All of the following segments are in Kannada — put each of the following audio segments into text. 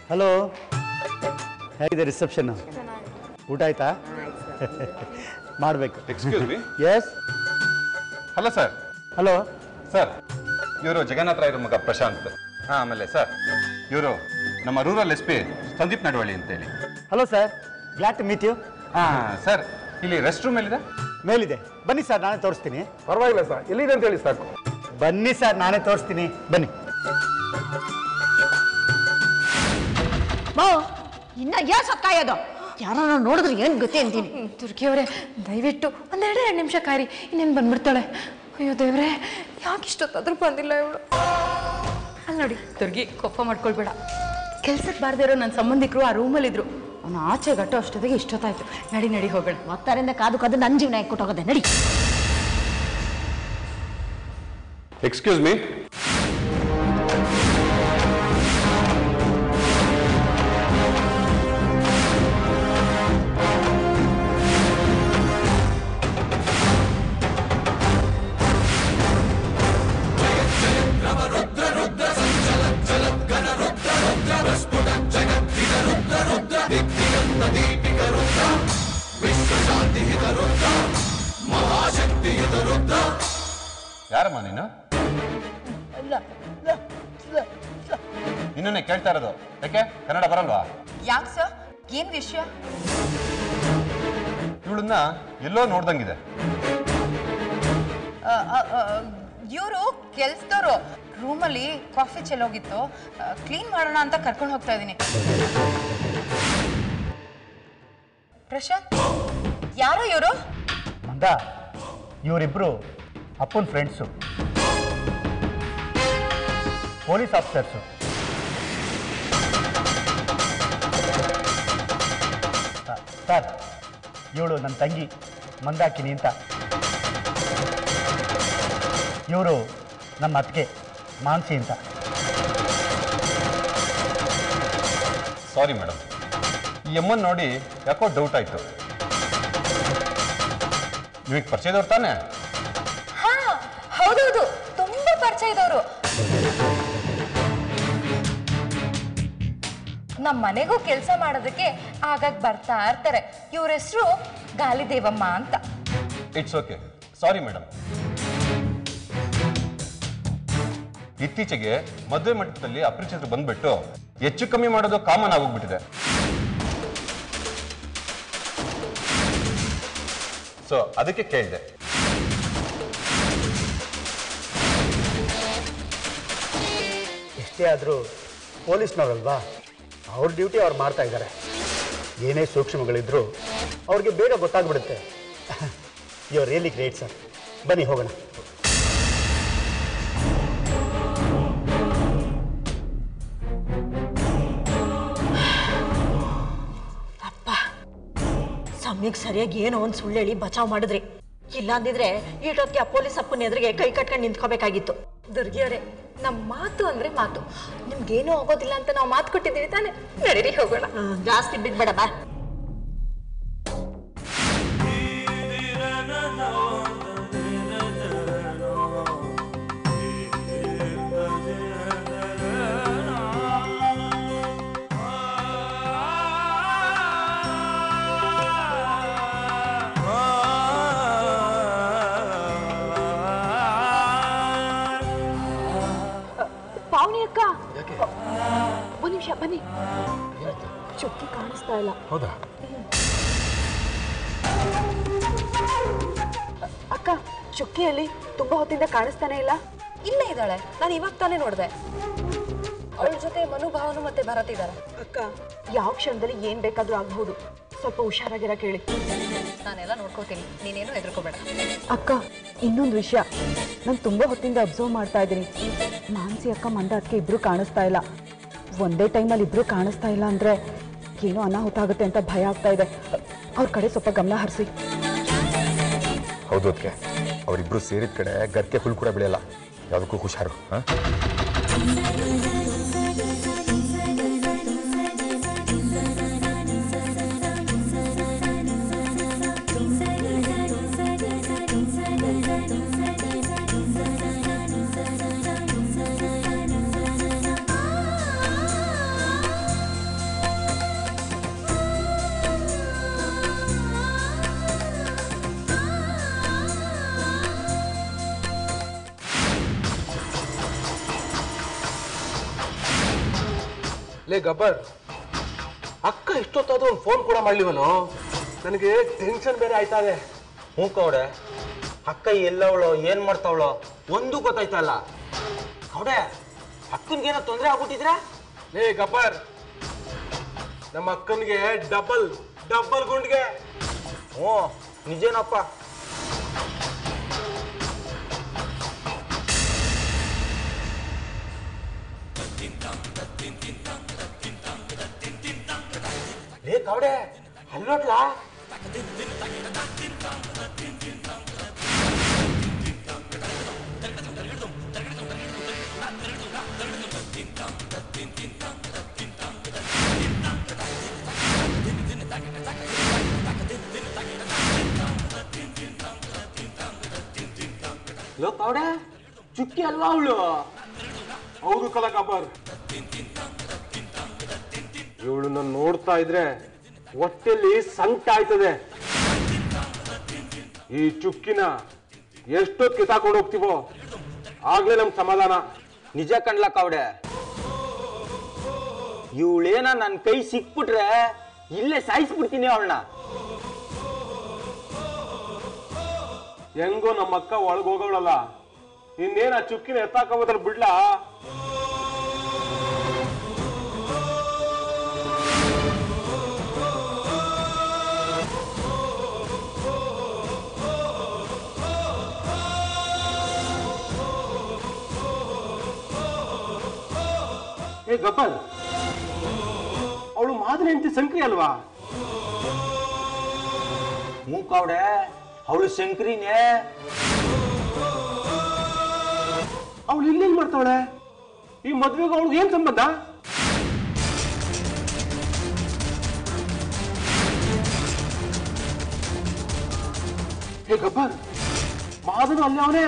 ಹಲೋ ಹೇಗಿದೆ ರಿಸೆಪ್ಷನ್ ಊಟ ಆಯ್ತಾ ಮಾಡಬೇಕು excuse me yes hello sir hello sir ಇವರು ಜಗನ್ನಾಥ ರಾಯರ ಮಗ ಪ್ರಶಾಂತ್ ಹಾಂ ಆಮೇಲೆ ಸರ್ ಇವರು ನಮ್ಮ rural S P Sandeep Nadavalli ಅಂತೇಳಿ hello sir glad to meet you ಹಾಂ ಸರ್ ಇಲ್ಲಿ ರೆಸ್ಟ್ ರೂಮ್ ಎಲ್ಲಿದೆ ಮೇಲಿದೆ ಬನ್ನಿ ಸರ್ ನಾನೇ ತೋರಿಸ್ತೀನಿ ಪರವಾಗಿಲ್ಲ ಸರ್ ಎಲ್ಲಿದೆ ಅಂತ ಹೇಳಿ ಸಾಕು ಬನ್ನಿ ಸರ್ ನಾನೇ ತೋರಿಸ್ತೀನಿ ಬನ್ನಿ ಮೋ ಇನ್ನ ಯಾ ಸತ್ತಾಯೋದು ಯಾರೋ ನೋಡಿದ್ರೆ ಏನ್ ಗತಿ ಅಂತೀನಿ ದುರ್ಗಿಯವರೇ ದಯವಿಟ್ಟು ಒಂದೆರಡು ಎರಡು ನಿಮಿಷ ಕಾರಿ ಇನ್ನೇನು ಬಂದ್ಬಿಡ್ತಾಳೆ ಅಯ್ಯೋ ದೇವ್ರೆ ಯಾಕೆ ಇಷ್ಟೊತ್ತಾದ್ರೂ ಬಂದಿಲ್ಲ ಇವಳು ಅಲ್ಲಿ ನೋಡಿ ದುರ್ಗಿ ಕೋಪ ಮಾಡ್ಕೊಳ್ಬೇಡ ಕೆಲ್ಸಕ್ಕೆ ಬಾರ್ದೇ ಇರೋ ನನ್ನ ಸಂಬಂಧಿಕರು ಆ ರೂಮಲ್ಲಿದ್ರು ಅವನು ಆಚೆ ಗಟ್ಟೋ ಅಷ್ಟೊತ್ತಿಗೆ ಇಷ್ಟೊತ್ತಾಯ್ತು ನಡಿ ನಡಿ ಹೋಗೋಣ ಒತ್ತಾರಿಂದ ಕಾದು ಕಾದು ನನ್ನ ಜೀವನ ಕೊಟ್ಟೋಗದೆ ನಡಿ ಎಕ್ಸ್ಕ್ಯೂಸ್ ಮೀ ಯಾರಮ್ಮ ನೀನು ನಿನ್ನನ್ನೇ ಕೇಳ್ತಾ ಇರೋದು ಯಾಕೆ ಕನ್ನಡ ಬರಲ್ವಾ ಯಾಕೆ ಸರ್ ಏನ್ ವಿಷಯ ಇವಳನ್ನ ಎಲ್ಲೋ ನೋಡ್ದಂಗಿದೆ ಇವರು ಕೆಲ್ಸದವರು ರೂಮಲ್ಲಿ ಕಾಫಿ ಚೆಲ್ಲೋಗಿತ್ತು ಕ್ಲೀನ್ ಮಾಡೋಣ ಅಂತ ಕರ್ಕೊಂಡು ಹೋಗ್ತಾ ಇದ್ದೀನಿ ಪ್ರಶಾಂತ್ ಯಾರು ಇವರು ಮಂದ ಇವರಿಬ್ಬರು ಅಪ್ಪನ ಫ್ರೆಂಡ್ಸು ಪೊಲೀಸ್ ಆಫೀಸರ್ಸು ಸರ್ ಇವಳು ನನ್ನ ತಂಗಿ ಮಂದಾಕಿನಿ ಅಂತ ಇವರು ನಮ್ಮ ಅತ್ತಿಗೆ ಮಾನ್ಸಿ ಅಂತ ಸಾರಿ ಮೇಡಮ್ ಈ ಅಮ್ಮನ್ ನೋಡಿ ಯಾಕೋ ಡೌಟ್ ಆಯ್ತು ನಿಮಗೆ ಪರಿಚಯದವ್ರು ತಾನೇ ಹಾ ಹೌದೌದು ತುಂಬಾ ಪರಿಚಯ ಇದ್ದವರು ನಮ್ಮ ಮನೆಗೂ ಕೆಲಸ ಮಾಡೋದಕ್ಕೆ ಆಗಾಗ ಬರ್ತಾ ಇರ್ತಾರೆ ಇವ್ರ ಹೆಸರು ಗಾಲಿದೇವಮ್ಮ ಅಂತ ಇಟ್ಸ್ ಓಕೆ ಸಾರಿ ಮೇಡಮ್ ಇತ್ತೀಚೆಗೆ ಮದುವೆ ಮಂಟಪದಲ್ಲಿ ಅಪರಿಚಿತರು ಬಂದ್ಬಿಟ್ಟು ಹೆಚ್ಚು ಕಮ್ಮಿ ಮಾಡೋದು ಕಾಮನ್ ಆಗೋಗ್ಬಿಟ್ಟಿದೆ ಸೊ ಅದಕ್ಕೆ ಕೇಳಿದೆ ಎಷ್ಟೇ ಆದರೂ ಪೊಲೀಸ್ನವರಲ್ವಾ ಅವ್ರ ಡ್ಯೂಟಿ ಅವ್ರು ಮಾಡ್ತಾ ಇದ್ದಾರೆ ಏನೇ ಸೂಕ್ಷ್ಮಗಳಿದ್ರೂ ಅವ್ರಿಗೆ ಬೇಗ ಗೊತ್ತಾಗ್ಬಿಡುತ್ತೆ ಯು ರಿಯಲಿ ಗ್ರೇಟ್ ಸರ್ ಬನ್ನಿ ಹೋಗೋಣ ಸಮಯಕ್ಕೆ ಸರಿಯಾಗಿ ಏನೋ ಒಂದು ಸುಳ್ಳು ಹೇಳಿ ಬಚಾವ್ ಮಾಡಿದ್ರಿ ಇಲ್ಲ ಅಂದಿದ್ರೆ ಈಟೊತ್ತಿಗೆ ಆ ಪೊಲೀಸ್ ಅಪ್ಪನ ಎದುರಿಗೆ ಕೈ ಕಟ್ಕೊಂಡು ನಿಂತ್ಕೋಬೇಕಾಗಿತ್ತು ದುರ್ಗಿಯವರೇ ನಮ್ಮ ಮಾತು ಅಂದ್ರೆ ಮಾತು ನಿಮ್ಗೇನೂ ಆಗೋದಿಲ್ಲ ಅಂತ ನಾವು ಮಾತು ಕೊಟ್ಟಿದ್ದೀವಿ ತಾನೆ ನಡೀರಿ ಹೋಗೋಣ ಹ್ಮ್, ಜಾಸ್ತಿ ಬಿಡ್ಬೇಡ ಬಾ ಪಾವನಿ ಅಕ್ಕ ಒಂದ್ ನಿಮಿಷ ಬನ್ನಿ ಚುಕ್ಕಿ ಕಾಣಿಸ್ತಾ ಇಲ್ಲ ಹೌದಾ ಅಕ್ಕ ಚುಕ್ಕಿಯಲ್ಲಿ ತುಂಬಾ ಹೊತ್ತಿಂದ ಕಾಣಿಸ್ತಾನೆ ಇಲ್ಲ ಇಲ್ಲೇ ಇದ್ದಾಳೆ ನಾನು ಇವಾಗ ತಾನೇ ನೋಡಿದೆ ಅವಳ ಜೊತೆ ಮನುಭಾವನು ಮತ್ತೆ ಭರತ್ ಇದ್ದಾರೆ ಅಕ್ಕ ಯಾವ ಕ್ಷಣದಲ್ಲಿ ಏನ್ ಬೇಕಾದ್ರೂ ಆಗ್ಬಹುದು ಸ್ವಲ್ಪ ಹುಷಾರಾಗಿರ ಕೇಳಿ ನಾನೆಲ್ಲ ನೋಡ್ಕೋತೀನಿ ನೀನೇನು ಹೆದರ್ಕೋಬೇಡ ಅಕ್ಕ ಇನ್ನೊಂದು ವಿಷಯ ನಾನು ತುಂಬಾ ಹೊತ್ತಿಂದ ಅಬ್ಸರ್ವ್ ಮಾಡ್ತಾ ಇದ್ದೀನಿ ಮಾನ್ಸಿ ಅಕ್ಕ ಮಂದ ಅದಕ್ಕೆ ಇಬ್ರು ಕಾಣಿಸ್ತಾ ಇಲ್ಲ ಒಂದೇ ಟೈಮಲ್ಲಿ ಇಬ್ರು ಕಾಣಿಸ್ತಾ ಇಲ್ಲ ಅಂದ್ರೆ ಏನೋ ಅನಾಹುತ ಆಗುತ್ತೆ ಅಂತ ಭಯ ಆಗ್ತಾ ಇದೆ ಅವ್ರ ಕಡೆ ಸ್ವಲ್ಪ ಗಮನ ಹರಿಸಿ ಹೌದು ಅದಕ್ಕೆ ಅವರಿಬ್ರು ಸೇರಿದ ಕಡೆ ಗದ್ದೆ ಹುಲ್ ಕೂಡ ಬೆಳೆಯಲ್ಲ ಯಾವುದಕ್ಕೂ ಹುಷಾರು ಹಾಂ ಲೇ ಗಬ್ಬರ್ ಅಕ್ಕ ಇಷ್ಟೊತ್ತಾದ್ರೂ ಒಂದು ಫೋನ್ ಕೂಡ ಮಾಡ್ಲಿವನು ನನಗೆ ಟೆನ್ಷನ್ ಬೇರೆ ಆಯ್ತಾ ಇದೆ ಹ್ಞೂ ಕೌಡೆ ಅಕ್ಕ ಎಲ್ಲವಳು ಏನ್ ಮಾಡ್ತಾವಳೋ ಒಂದು ಗೊತ್ತಾಯ್ತಲ್ಲ ಕೌಡೆ ಅಕ್ಕನ್ಗೇನೋ ತೊಂದರೆ ಆಗ್ಬಿಟ್ಟಿದ್ರೆ ಲೇ ಗಬ್ಬರ್ ನಮ್ಮ ಅಕ್ಕನಿಗೆ ಡಬಲ್ ಡಬಲ್ ಗುಂಡ್ಗೆ ಹ್ಞೂ ನಿಜೇನಪ್ಪ ಲೇ ಕೌಡೆ ಅಲ್ಲೋಟ್ಲಾ ಲೋ ಕೌಡೆ ಚುಕ್ಕಿ ಅಲ್ವಾ ಅವಳು ಹೌದು ಕಲ ಗಬ್ಬರ್ ಇವಳನ್ನ ನೋಡ್ತಾ ಇದ್ರೆ ಹೊಟ್ಟೆಲಿ ಸಂಕಟ ಆಯ್ತದೆ ಈ ಚುಕ್ಕಿನ ಎಷ್ಟೊತ್ತು ಕಿತ್ತಾಕೊಂಡು ಹೋಗ್ತೀವೋ ಆಗ್ಲೇ ನಮ್ ಸಮಾಧಾನ ನಿಜ ಕಣ್ಲ ಕೌಡೆ ಇವಳೇನ ನನ್ನ ಕೈ ಸಿಕ್ಬಿಟ್ರೆ ಇಲ್ಲೇ ಸಾಯಿಸ್ಬಿಡ್ತೀನಿ ಅವಳನ್ನ ಹೆಂಗೋ ನಮ್ಮ ಅಕ್ಕ ಒಳಗ್ ಹೋಗೋಳಲ್ಲ ಇನ್ನೇನ್ ಆ ಚುಕ್ಕಿನ ಎತ್ತಾಕೋದ್ರ ಬಿಡ್ಲಾ ಏ ಗಬ್ಬರ್ ಅವಳು ಮಾದರಿ ಹೆಂಡತಿ ಸಂಕ್ರಿ ಅಲ್ವಾ ಹ್ಞೂ ಕೌಡೆ ಅವಳು ಶಂಕರಿನೇ ಅವಳು ಇಲ್ಲೇನ್ ಮಾಡ್ತಾವಳೆ ಈ ಮದ್ವೆಗೆ ಅವಳಿಗೆ ಏನ್ ಸಂಬಂಧ ಹೇ ಗಬ್ಬರ್ ಮಾದನು ಅಲ್ಲೇ ಅವನೇ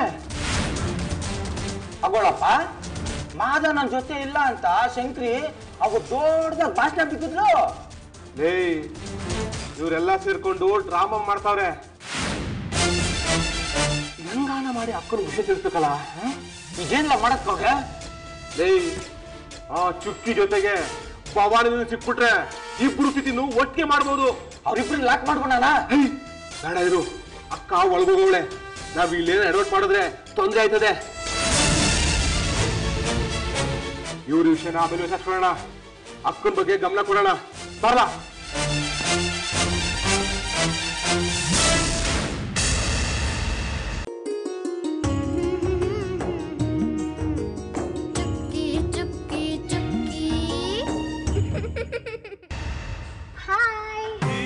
ಅಗೋಳಪ್ಪ ಮಾದ ನನ್ನ ಜೊತೆ ಇಲ್ಲ ಅಂತ ಶಂಕರಿ ಅವು ದೊಡ್ಡದಾಗ ಭಾಷಣ ಬಿಟ್ಟಿದ್ರು ಲೇ ಇವರೆಲ್ಲ ಸೇರ್ಕೊಂಡು ಡ್ರಾಮಾ ಮಾಡ್ತಾವ್ರೆ ಹೆಂಗಾನ ಮಾಡಿ ಅಕ್ಕನ ವಿಷಯ ತಿಳಿಸ್ಬೇಕಲ್ಲ ಈಗೇನಿಲ್ಲ ಮಾಡಕ್ ಕೌಡೆ ಲೇ ಆ ಚುಕ್ಕಿ ಜೊತೆಗೆ ಭವಾನಿ ಸಿಕ್ಬಿಟ್ರೆ ಇಬ್ರು ಸ್ಥಿತಿನೂ ಒಟ್ಟಿಗೆ ಮಾಡ್ಬೋದು ಅವ್ರಿಬ್ರು ಲಾಕ್ ಮಾಡ್ಕೊಂಡಾನ ಹೇ, ಬೇಡ ಇರು ಅಕ್ಕ ಒಳಗೋಗವಳೆ ನಾವ್ ಇಲ್ಲೇನ ಎಡವಟ್ ಮಾಡಿದ್ರೆ ತೊಂದ್ರೆ ಆಯ್ತದೆ ಇವ್ರ ವಿಷಯನ ಆಮೇಲೆ ವಿಚಾರಿಸ್ಕೊಳ್ಳೋಣ ಅಕ್ಕನ ಬಗ್ಗೆ ಗಮನ ಕೊಡೋಣ ಬರಲ್ಲ ಚುಕ್ಕಿ ಚುಕ್ಕಿ ಚುಕ್ಕಿ ಹಾಯ್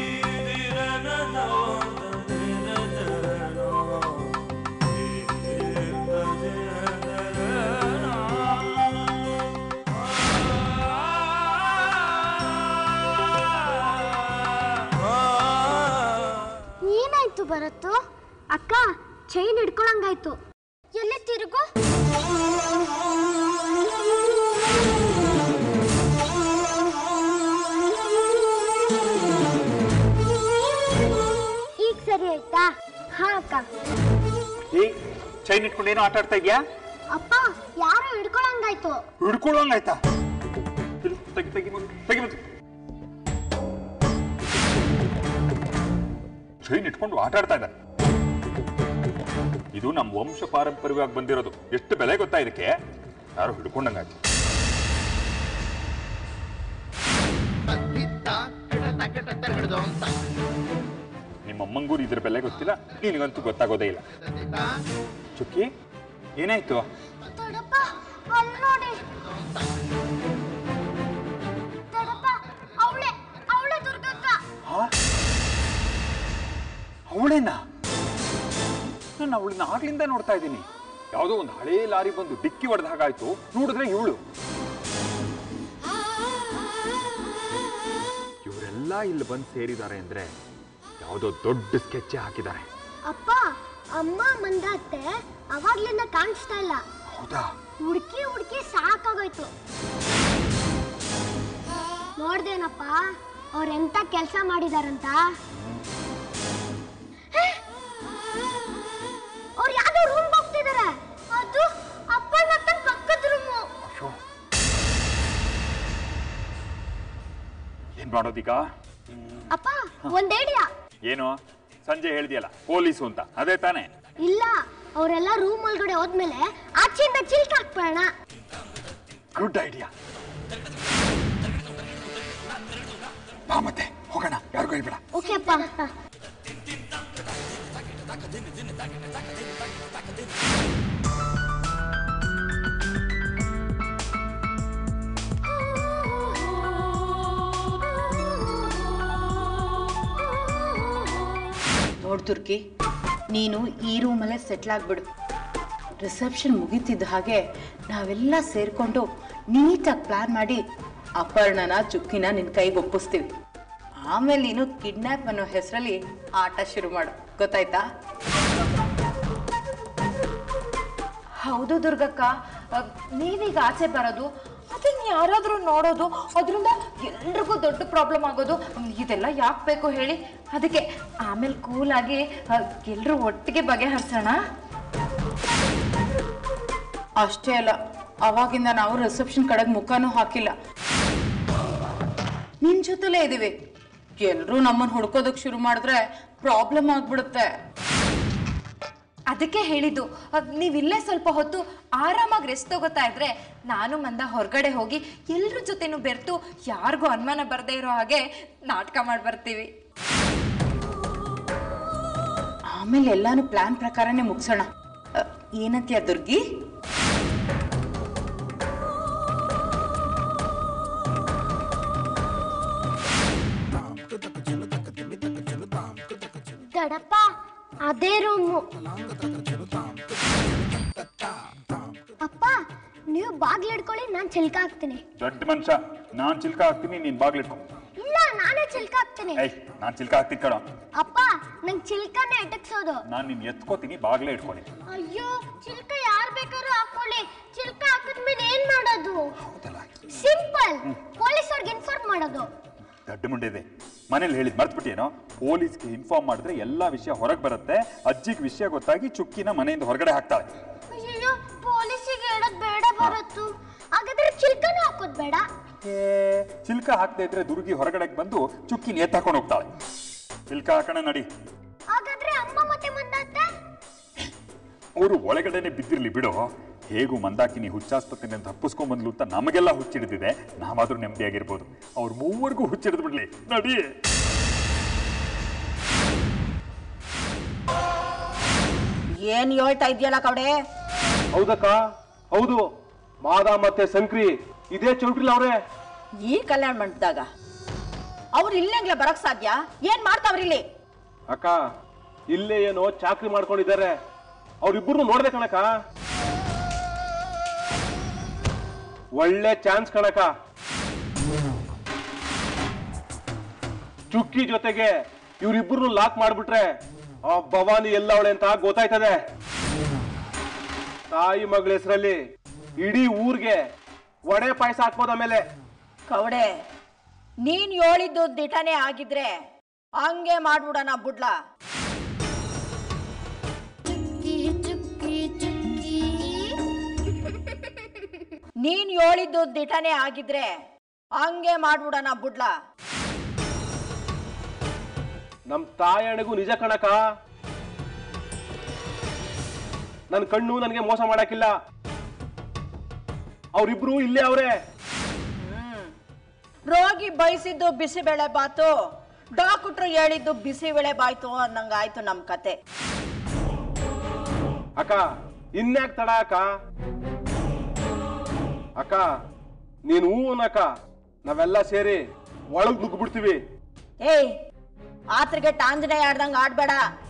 ಏನಾಯ್ತು ಭರತ್ತು ಅಕ್ಕ ಚೈನ್ ಹಿಡ್ಕೊಳಂಗಾಯ್ತು ಎಲ್ಲಿ ತಿರುಗು ಈಗ ಸರಿ ಆಯ್ತಾ ಹಾ ಅಕ್ಕ ಈ ಚೈನ್ ಇಟ್ಕೊಂಡು ಏನೋ ಆಟ ಆಡ್ತಾ ಇದೆಯಾ ಅಪ್ಪ ಯಾರು ಹಿಡ್ಕೊಳಂಗಾಯ್ತು ಹಿಡ್ಕೊಳ್ಳೋಂಗಾಯ್ತಾ ತೆಗಿ ತೆಗಿ ತೆಗಿ ಮೊದ್ಲು, ತೆಗಿ ಮೊದ್ಲು. ಚೈನ್ ಇಟ್ಕೊಂಡು ಆಟ ಆಡ್ತಾ ಇದ್ದಾರೆ ಇದು ನಮ್ಮ ವಂಶ ಪಾರಂಪರ್ಯವಾಗಿ ಬಂದಿರೋದು ಎಷ್ಟು ಬೆಲೆ ಗೊತ್ತಾ ಇದಕ್ಕೆ ಯಾರು ಹಿಡ್ಕೊಂಡಂಗಾಯ್ತು ನಿಮ್ಮ ಅಮ್ಮಂಗೂರು ಇದ್ರ ಬೆಲೆ ಗೊತ್ತಿಲ್ಲ ನಿನಗಂತೂ ಗೊತ್ತಾಗೋದೇ ಇಲ್ಲ ಚುಕ್ಕಿ ಏನಾಯ್ತು ದೊಡ್ಡಪ್ಪ ಅಲ್ಲಿ ನೋಡಿ ದೊಡ್ಡಪ್ಪ ಅವಳೆ ಅವಳೆ ದುರ್ಗಕ್ಕ ಅವಳೇನಾ ನಾನು ಅವಳನ್ನ ಆಗ್ಲಿಂದ ನೋಡ್ತಾ ಇದ್ದೀನಿ ಯಾವುದೋ ಒಂದು ಹಳೇ ಲಾರಿ ಬಂದು ಡಿಕ್ಕಿ ಹೊಡೆದ ಹಾಗಾಯ್ತು ನೋಡಿದ್ರೆ ಇವಳು ಇವರೆಲ್ಲ ಇಲ್ಲಿ ಬಂದು ಸೇರಿದ್ದಾರೆ ಅಂದ್ರೆ ಯಾವುದೋ ದೊಡ್ಡ ಸ್ಕೆಚ್ ಹಾಕಿದ್ದಾರೆ ಅಪ್ಪ ಅಮ್ಮ ಮಂದಾತ್ತೆ ಅವಾಗ್ಲಿಂದ ಕಾಣಿಸ್ತಾ ಇಲ್ಲ ಹೌದಾ ಹುಡುಕಿ ಹುಡುಕಿ ಸಾಕಾಗೋಯ್ತು ನೋಡ್ದೇನಪ್ಪ ಅವ್ರೆಂತ ಕೆಲಸ ಮಾಡಿದಾರಂತ ಅವ್ರು ಯಾವ್ದೋ ರೂಮ್ ಹೋಗ್ತಿದಾರೆ ಅದು ಅಪ್ಪ ಮತ್ತೆ ಪಕ್ಕದ ರೂಮು ಏನ್ ಮಾಡೋದೀಗ ಅಪ್ಪ ಒಂದ್ ಐಡಿಯಾ ಏನು ಸಂಜೆ ಹೇಳ್ದಿಯಲ್ಲ ಪೊಲೀಸು ಅಂತ ಅದೇ ತಾನೇ ಇಲ್ಲ ಅವರೆಲ್ಲ ರೂಮ್ ಒಳಗಡೆ ಹೋದ್ಮೇಲೆ ಆಚೆಯಿಂದ ಚಿಲ್ಕ್ ಹಾಕ್ಬೇಡ ಗುಡ್ ಐಡಿಯಾ ಬಾ ಮತ್ತೆ ಹೋಗೋಣ ಯಾರಿಗೂ ಹೇಳ್ಬೇಡ ಓಕೆ ಅಪ್ಪ ನೋಡ್ ತುರ್ಕಿ ನೀನು ಈ ರೂಮಲ್ಲೇ ಸೆಟ್ಲ್ ಆಗ್ಬಿಡು ರಿಸೆಪ್ಷನ್ ಮುಗೀತಿದ್ದ ಹಾಗೆ ನಾವೆಲ್ಲ ಸೇರ್ಕೊಂಡು ನೀಟಾಗಿ ಪ್ಲಾನ್ ಮಾಡಿ ಅಪರ್ಣನ ಚುಕ್ಕಿನ ನಿನ್ನ ಕೈಗೆ ಒಪ್ಪಿಸ್ತೀವಿ ಆಮೇಲೆ ನೀನು ಕಿಡ್ನಾಪ್ ಅನ್ನೋ ಹೆಸರಲ್ಲಿ ಆಟ ಶುರು ಮಾಡು ಗೊತ್ತಾಯ್ತಾ ಹೌದು ದುರ್ಗಕ್ಕ ಅ, ನೀವೀಗ ಆಚೆ ಬರೋದು ಅದನ್ನ ಯಾರಾದ್ರೂ ನೋಡೋದು ಅದರಿಂದ ಎಲ್ರಿಗೂ ದೊಡ್ಡ ಪ್ರಾಬ್ಲಮ್ ಆಗೋದು ಮ್, ಇದೆಲ್ಲ ಯಾಕೆ ಬೇಕು ಹೇಳಿ ಅದಕ್ಕೆ ಆಮೇಲೆ ಕೂಲಾಗಿ ಎಲ್ಲರೂ ಒಟ್ಟಿಗೆ ಬಗೆಹರಿಸೋಣ ಅಷ್ಟೇ ಅಲ್ಲ ಅವಾಗಿಂದ ನಾವು ರಿಸೆಪ್ಷನ್ ಕಡೆಗೆ ಮುಖನೂ ಹಾಕಿಲ್ಲ ನಿನ್ ಜೊತೆಲೇ ಇದೀವಿ ಎಲ್ರೂ ನಮ್ಮನ್ನ ಹುಡ್ಕೋದಕ್ ಶುರು ಮಾಡಿದ್ರೆ ಪ್ರಾಬ್ಲಮ್ ಆಗ್ಬಿಡುತ್ತೆ ಅದಕ್ಕೆ ಹೇಳಿದ್ದು ಅದ್ ನೀವಿಲ್ಲೇ ಸ್ವಲ್ಪ ಹೊತ್ತು ಆರಾಮಾಗಿ ರೆಸ್ಟ್ ತಗೋತಾ ಇದ್ರೆ ನಾನು ಮಂದ ಹೊರಗಡೆ ಹೋಗಿ ಎಲ್ರ ಜೊತೆನೂ ಬೆರ್ತು ಯಾರಿಗೂ ಅನುಮಾನ ಬರದೇ ಇರೋ ಹಾಗೆ ನಾಟಕ ಮಾಡಿ ಬರ್ತೀವಿ ಆಮೇಲೆ ಎಲ್ಲಾನು ಪ್ಲಾನ್ ಪ್ರಕಾರನೇ ಮುಗಿಸೋಣ ಅ, ಏನಂತೀಯ ದುರ್ಗಿ ದಡಪ್ಪ ಅದೇ ರೂಮು ಅಪ್ಪ ನೀವು ಬಾಗ್ಲು ಹಿಡ್ಕೊಳ್ಳಿ ನಾನು ಚಿಲ್ಕ ಹಾಕ್ತೀನಿ ದೊಡ್ಡ ಮನುಷ್ಯ ನಾನ್ ಚಿಲ್ಕ ಹಾಕ್ತೀನಿ ನೀನ್ ಬಾಗ್ಲಿಟ್ಕೊ ಇಲ್ಲ ನಾನೇ ಚಿಲ್ಕ ಹಾಕ್ತೀನಿ ಏಯ್ ನಾನ್ ಚಿಲ್ಕ ಹಾಕ್ತೀನಿ ಕಣ ಅಪ್ಪ ನಂಗೆ ಚಿಲ್ಕನೇ ಎಟಕ್ಸೋದು ನಾನ್ ನಿನ್ ಎತ್ಕೋತೀನಿ ಬಾಗ್ಲೇ ಇಟ್ಕೊಳ್ಳಿ ಅಯ್ಯೋ ಚಿಲ್ಕ ಯಾರ್ ಬೇಕಾದ್ರೂ ಹಾಕೊಳ್ಳಿ ಚಿಲ್ಕ ಹಾಕಿದ್ಮೇಲೆ ಏನ್ ಮಾಡೋದು ಸಿಂಪಲ್ ಪೊಲೀಸ್ ಅವ್ರಿಗೆ ಇನ್ಫಾರ್ಮ್ ಮಾಡೋದು ದೊಡ್ಡ ಮುಂಡೆ ಇದೆ ಮನೇಲಿ ಹೇಳಿದ್ ಮರ್ತ್ಬಿಟ್ಟೇನೋ ಪೊಲೀಸ್ಗೆ ಇನ್ಫಾರ್ಮ್ ಮಾಡಿದ್ರೆ ಎಲ್ಲಾ ವಿಷಯ ಹೊರಗೆ ಬರುತ್ತೆ ಅಜ್ಜಿಗೆ ವಿಷಯ ಗೊತ್ತಾಗಿ ಚುಕ್ಕಿನ ಮನೆಯಿಂದ ಹೊರಗಡೆ ಹಾಕ್ತಾಳೆ ಅಯ್ಯೋ ಪೊಲೀಸಿಗೆ ಹೇಳೋದ್ ಬೇಡ ಬರತ್ತು ಹಾಗಾದ್ರೆ ಚಿಲ್ಕನೂ ಹಾಕೋದ್ ಬೇಡ ಏ, ಚಿಲ್ಕ ಹಾಕದೇ ಇದ್ರೆ ದುರ್ಗಿ ಹೊರಗಡೆ ಬಂದು ಚುಕ್ಕಿನ ಎತ್ತ ಹಾಕೊಂಡು ಹೋಗ್ತಾಳೆ ಚಿಲ್ಕ ಹಾಕೋಣ ನಡಿ ಹಾಗಾದ್ರೆ ಅಮ್ಮ ಮತ್ತೆ ಮುಂದತ್ತೆ ಅವರು ಒಳಗಡೆನೆ ಬಿದ್ದಿರ್ಲಿ ಬಿಡು ಹೇಗೂ ಮಂದಾಕಿನಿ ಹುಚ್ಚಾಸ್ಪತ್ರೆಯಿಂದ ತಪ್ಪಿಸ್ಕೊಂಡ್ ಬಂದ್ಲು ಅಂತ ನಮಗೆಲ್ಲ ಹುಚ್ಚಿಡಿದಿದೆ ನಾವಾದ್ರೂ ನೆಮ್ಮದಿಯಾಗಿರ್ಬೋದು ಅವ್ರ ಮೂವರಿಗೂ ಹುಚ್ಚಿಡಿದು ಬಿಡ್ಲಿ ನಡಿ ಏನ್ ಹೇಳ್ತಾ ಇದೆಯಲ್ಲ ಕವಡೆ ಹೌದಕ್ಕ ಹೌದು ಮಾದ ಮತ್ತೆ ಸಂಕ್ರಿ ಇದೇ ಚೌಟ್ರಿಲ್ ಅವ್ರೆ ಈ ಕಲ್ಯಾಣ ಮಂಟಪದಾಗ ಅವ್ರು ಇಲ್ಲೆಂಗ್ಲ ಬರಕ್ ಸಾಧ್ಯ ಏನ್ ಮಾಡ್ತಾವ್ರಿ ಇಲ್ಲಿ ಅಕ್ಕ ಇಲ್ಲೇ ಏನೋ ಚಾಕ್ರಿ ಮಾಡ್ಕೊಂಡಿದ್ದಾರೆ ಅವ್ರಿಬ್ರು ನೋಡ್ದೆ ಕಣಕ್ಕ ಒಳ್ಳೆ ಚಾನ್ಸ್ ಕಣಕ್ಕ ಚುಕ್ಕಿ ಜೊತೆಗೆ ಇವ್ರಿಬ್ರು ಲಾಕ್ ಮಾಡ್ಬಿಟ್ರೆ ಆ ಭವಾನಿ ಎಲ್ಲವಳೆ ಅಂತ ಗೊತ್ತಾಯ್ತದೆ ತಾಯಿ ಮಗಳ ಹೆಸರಲ್ಲಿ ಇಡೀ ಊರ್ಗೆ ವಡೆ ಪಾಯಸ ಹಾಕ್ಬೋದ ಆಮೇಲೆ ಕವಡೆ ನೀನ್ ಹೇಳಿದ್ದು ದಿಟನೆ ಆಗಿದ್ರೆ ಹಂಗೆ ಮಾಡ್ಬಿಡಣ ಬುಡ್ಲ ನೀನ್ ಹೇಳಿದ್ದು ದಿಟನೆ ಆಗಿದ್ರೆ ಹಂಗೆ ಮಾಡ್ಬಿಡಣ ಬುಡ್ಲ ನಮ್ ತಾಯಣೆಗೂ ನಿಜ ಕಣಕ ನನ್ ಕಣ್ಣು ನನಗೆ ಮೋಸ ಮಾಡಕ್ಕಿಲ್ಲ ಅವ್ರಿಬ್ರು ಇಲ್ಲೇ ಅವ್ರೆ ರೋಗಿ ಬಯಸಿದ್ದು ಬಿಸಿಬೇಳೆ ಬಾತು ಡಾಕ್ಟ್ರು ಹೇಳಿದ್ದು ಬಿಸಿಬೇಳೆ ಬಾಯ್ತು ಅನ್ನಂಗಾಯ್ತು ನಮ್ ಕತೆ ಅಕ್ಕ ಇನ್ಯಾಕ್ ತಡ ಅಕ್ಕ ಅಕ್ಕ ನೀನ್ ಹೂ ಅಕ್ಕ ನಾವೆಲ್ಲ ಸೇರಿ ಒಳಗ್ ನುಗ್ಗ್ಬಿಡ್ತೀವಿ ಏಯ್ ಆತ್ರಿಗೆ ಟಾಂಜನೆ ಆಡ್ದಂಗ ಆಡ್ಬೇಡ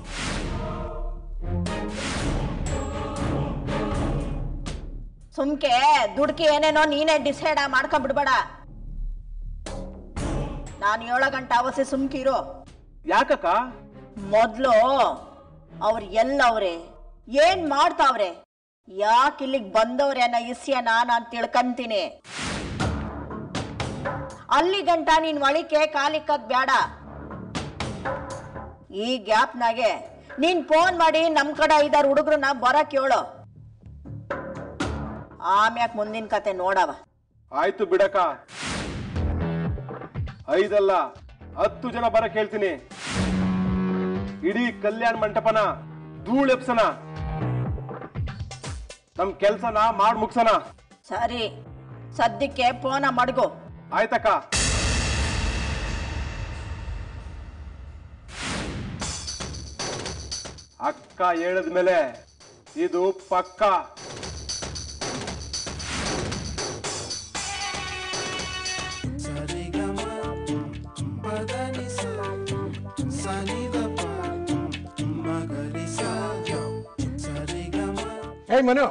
ಸುಮ್ಕೆ ದುಡ್ಕಿ ಏನೇನೋ ನೀನೇ ಡಿಸೈಡ್ ಮಾಡ್ಕೊಂಡ್ಬಿಡ್ಬೇಡ ನಾನು ಏಳು ಗಂಟೆ ಅವಶ್ಯ ಸುಮ್ಕಿರು ಯಾಕಕ್ಕ ಮೊದ್ಲು ಅವ್ರು ಎಲ್ಲವ್ರೆ ಏನ್ ಮಾಡ್ತಾವ್ರೆ ಯಾಕೆ ಇಲ್ಲಿಗೆ ಬಂದವ್ರೆ ಅನ್ನೋ ಇಸ್ಯನ ನಾನು ತಿಳ್ಕಂತೀನಿ ಅಲ್ಲಿ ಗಂಟ ನೀನ್ ಒಳಿಕೆ ಕಾಲಿಕ್ಕದ್ ಬೇಡ ಈ ಗ್ಯಾಪ್ನಾಗೆ ನೀನ್ ಫೋನ್ ಮಾಡಿ ನಮ್ ಕಡೆ ಐದಾರು ಹುಡುಗರನ್ನ ಬರಕ್ ಹೇಳು ಆಮ್ಯಾಕ್ ಮುಂದಿನ ಕತೆ ನೋಡವ ಆಯ್ತು ಬಿಡಕ್ಕ ಐದಲ್ಲ ಹತ್ತು ಜನ ಬರಕ್ ಹೇಳ್ತೀನಿ ಇಡೀ ಕಲ್ಯಾಣ ಮಂಟಪನ ಧೂಳೆಪ್ಸನ ನಮ್ ಕೆಲ್ಸನ ಮಾಡ್ ಮುಗ್ಸನ ಸರಿ ಸದ್ಯಕ್ಕೆ ಫೋನ ಮಡ್ಗು ಆಯ್ತಕ್ಕ ಅಕ್ಕ ಹೇಳಿದ್ಮೇಲೆ ಇದು ಪಕ್ಕ ಏಯ್ ಮನು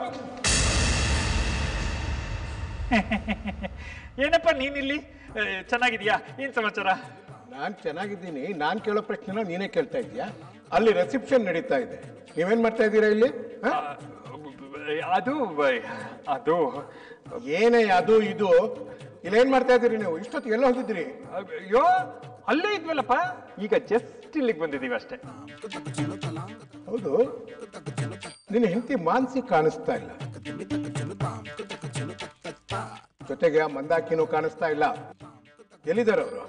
ಏನಪ್ಪ ನೀನಿಲ್ಲಿ ಏ, ಚೆನ್ನಾಗಿದ್ಯಾ ಏನ್ ಸಮಾಚಾರ ನಾನು ಚೆನ್ನಾಗಿದ್ದೀನಿ ನಾನು ಕೇಳೋ ಪ್ರಶ್ನೆನ ನೀನೇ ಕೇಳ್ತಾ ಇದೀಯಾ ಅಲ್ಲಿ ರಿಸೆಪ್ಷನ್ ನಡೀತಾ ಇದೆ ನೀವೇನ್ ಮಾಡ್ತಾ ಇದ್ದೀರಾ ಇಲ್ಲಿ ಹ? ಅದು ಅದು ಏನೇ ಅದು ಇದು ಇಲ್ಲೇನ್ ಮಾಡ್ತಾ ಇದ್ದೀರಿ ನೀವು ಇಷ್ಟೊತ್ತು ಎಲ್ಲ ಹೋಗಿದ್ರಿ ಅಯ್ಯೋ ಅಲ್ಲೇ ಇದ್ವಲ್ಲಪ್ಪ ಈಗ ಜಸ್ಟ್ ಇಲ್ಲಿಗೆ ಬಂದಿದೀವಿ ಅಷ್ಟೇ ಹೌದು ನಿನ್ನ ಹೆಂಡತಿ ಮಾನಸಿ ಕಾಣಿಸ್ತಾ ಇಲ್ಲ ಜೊತೆಗೆ ಆ ಮಂದಾಕಿನೂ ಕಾಣಿಸ್ತಾ ಇಲ್ಲ ಎಲ್ಲಿದ್ದಾರೆ ಅವರು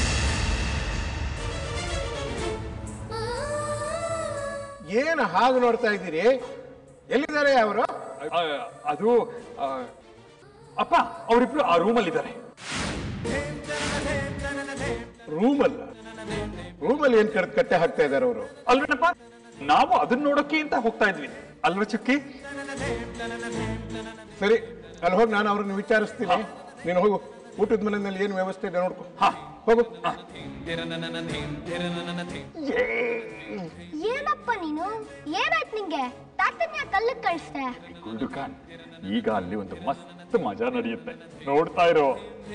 ಏನು ಹಾಗೆ ನೋಡ್ತಾ ಇದ್ದೀರಿ ಎಲ್ಲಿದ್ದಾರೆ ಅವರು ಆ, ಅದು ಆ, ಅಪ್ಪ ಅವರಿಬ್ರು ಆ ರೂಮಲ್ಲಿ ಇದ್ದಾರೆ ರೂಮಲ್ಲ ರೂಮಲ್ಲಿ ಏನ್ ಕಡ್ ಕಟ್ಟೆ ಹಾಕ್ತಾ ಇದ್ದಾರೆ ಅವರು ಅಲ್ವೇನಪ್ಪ ನಾವು ಅದನ್ನ ನೋಡೋಕೆ ಅಂತ ಹೋಗ್ತಾ ಇದ್ವಿ ಅಲ್ವಾ ಚುಕ್ಕಿ ಸರಿ ಅಲ್ಲಿ ಹೋಗಿ ನಾನು ಅವ್ರನ್ನ ವಿಚಾರಿಸ್ತೀನಿ ನೀನು ಹೋಗು ಊಟದ ಮನೆಯಲ್ಲಿ ಏನು ವ್ಯವಸ್ಥೆ ಇದೆ ನೋಡ್ಕೊ ಹೋಗು ಏನಪ್ಪ ನೀನು ಏನಾಯ್ತು ನಿಂಗೆ ತಾತನ್ ಯಾಕೆ ಕಲ್ಲಿಗೆ ಕಳಿಸ್ದೆ ಗುಂಡು ಖಾನ್ ಈಗ ಅಲ್ಲಿ ಒಂದು ಮಸ್ತ್ ಮಜಾ ನಡೆಯುತ್ತೆ ನೋಡ್ತಾ ಇರೋ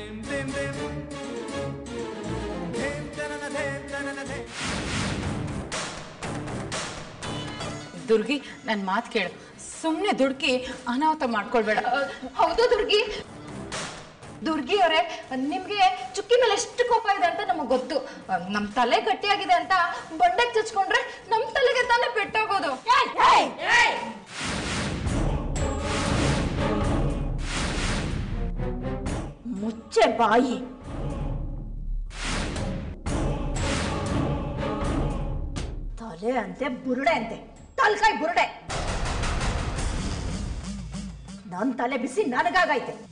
ದುರ್ಗಿ ನನ್ನ ಮಾತು ಕೇಳು ಸುಮ್ಮನೆ ದುಡ್ಕಿ ಅನಾಹುತ ಮಾಡ್ಕೊಳ್ಬೇಡ ಹೌದು ದುರ್ಗಿ ದುರ್ಗಿ ಅವರೇ ನಿಮ್ಗೆ ಚುಕ್ಕಿ ಮೇಲೆ ಎಷ್ಟು ಕೋಪ ಇದೆ ಅಂತ ನಮಗ್ ಗೊತ್ತು ನಮ್ ತಲೆ ಗಟ್ಟಿಯಾಗಿದೆ ಅಂತ ಬಂಡೆಗೆ ಚಚ್ಕೊಂಡ್ರೆ ನಮ್ ತಲೆಗೆ ತಾನೇ ಪೆಟ್ಟೋಗೋದು ಮುಚ್ಚೆ ಬಾಯಿ ತಲೆ ಅಂತೆ ಬುರುಡೆ ಅಂತೆ ತಲ್ಕಾಯಿ ಬುರುಡೆ ನನ್ ತಲೆ ಬಿಸಿ ನನಗಾಗೈತೆ